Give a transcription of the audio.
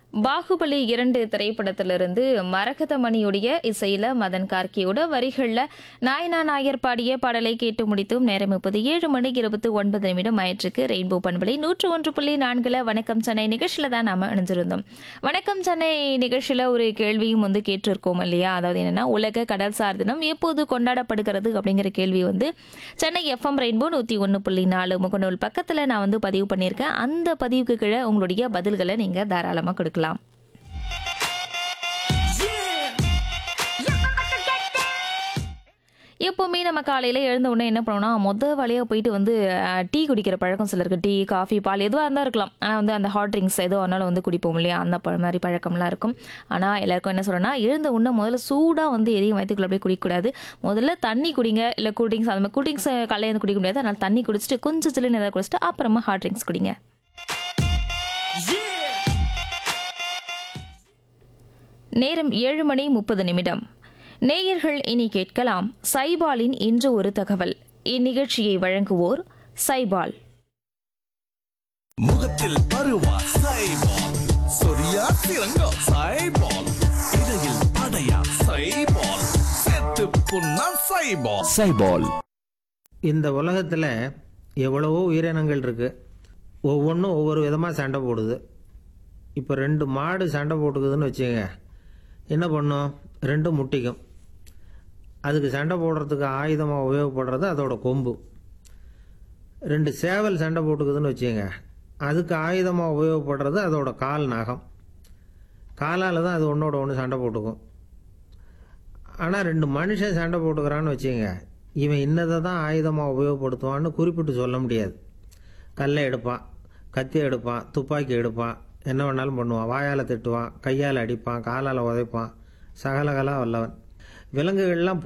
பாகுபலி இரண்டு திரைப்படத்திலிருந்து மரகத மணியுடைய இசையில மதன் கார்கியோட வரிகள்ல நாயனா நாயர் பாடிய பாடலை கேட்டு முடித்தும் நேரம் இப்போது ஏழு மணி இருபத்தி ஒன்பது நிமிடம் ஆயிற்றுக்கு ரெயின்போ பண்பலை நூற்று ஒன்று புள்ளி நான்குல வணக்கம் சென்னை நிகழ்ச்சியில தான் நாம இணைஞ்சிருந்தோம் வணக்கம் சென்னை நிகழ்ச்சியில ஒரு கேள்வியும் வந்து கேட்டிருக்கோம் இல்லையா அதாவது என்னன்னா உலக கடல்சார் தினம் எப்போது கொண்டாடப்படுகிறது அப்படிங்கிற கேள்வி வந்து சென்னை எஃப்எம் ரெயின்போ நூத்தி ஒன்று புள்ளி நாலு முகநூல் பக்கத்துல நான் வந்து பதிவு பண்ணியிருக்கேன் அந்த பதிவுக்கு கீழே உங்களுடைய பதில்களை நீங்க தாராளமா கொடுக்கலாம் எப்போவுமே நம்ம காலையில் எழுந்த உடனே என்ன பண்ணுவோம்னா மொத வழியாக போயிட்டு வந்து அஹ், டீ குடிக்கிற பழக்கம் சிலருக்கு டீ காஃபி பால் எதுவாக இருந்தால் இருக்கலாம் ஆனால் வந்து அந்த ஹாட் ட்ரிங்க்ஸ் எதுவும் ஆனாலும் வந்து குடிப்போம் இல்லையா அந்த ப- மாதிரி பழக்கம்லாம் இருக்கும் ஆனால் எல்லாருக்கும் என்ன சொல்கிறேன்னா எழுந்த உடனே முதல்ல சூடாக வந்து எதையும் வயிற்றுக்குள்ள அப்படியே குடிக்கக்கூடாது முதல்ல தண்ணி குடிங்க இல்லை கூல் ட்ரிங்க்ஸ் அந்த மாதிரி கூல் ட்ரிங்க்ஸ் காலையில் இருந்து குடிக்க முடியாது அதனால் தண்ணி குடிச்சிட்டு கொஞ்சம் சில்லுன்னு ஏதாவது குடிச்சிட்டு அப்புறமா ஹாட் ட்ரிங்க்ஸ் குடிங்க நேரம் ஏழு மணி முப்பது நிமிடம் நேயர்கள் இனி கேட்கலாம் சைபாலின் இன்று ஒரு தகவல் இந்நிகழ்ச்சியை வழங்குவோர் சைபால் முகத்தில் பருவா சைபால் சொரியா சிறங்கோ சைபால் இடையில் அடையா சைபால் செத்து புண்ணா சைபால் சைபால் இந்த உலகத்தில் எவ்வளவோ உயிரினங்கள் இருக்கு ஒவ்வொன்றும் ஒவ்வொரு விதமாக சண்டை போடுது இப்போ ரெண்டு மாடு சண்டை போட்டுக்குதுன்னு வச்சுங்க என்ன பண்ணும் ரெண்டும் முட்டிக்கும் அதுக்கு சண்டை போடுறதுக்கு ஆயுதமாக உபயோகப்படுறது அதோட கொம்பு ரெண்டு சேவல் சண்டை போட்டுக்குதுன்னு வச்சுங்க அதுக்கு ஆயுதமாக உபயோகப்படுறது அதோட கால் நகம் காலால் தான் அது ஒன்றோட ஒன்று சண்டை போட்டுக்கும் ஆனால் ரெண்டு மனுஷன் சண்டை போட்டுக்கிறான்னு வச்சுங்க இவன் இன்னதை தான் ஆயுதமாக உபயோகப்படுத்துவான்னு குறிப்பிட்டு சொல்ல முடியாது கல்லை எடுப்பான் கத்தி எடுப்பான் துப்பாக்கி எடுப்பான் என்ன வேணாலும் பண்ணுவான் வாயால் திட்டுவான் கையால் அடிப்பான் காலால் உதைப்பான் சகலகலா வல்லவன் விலங்குகள்லாம்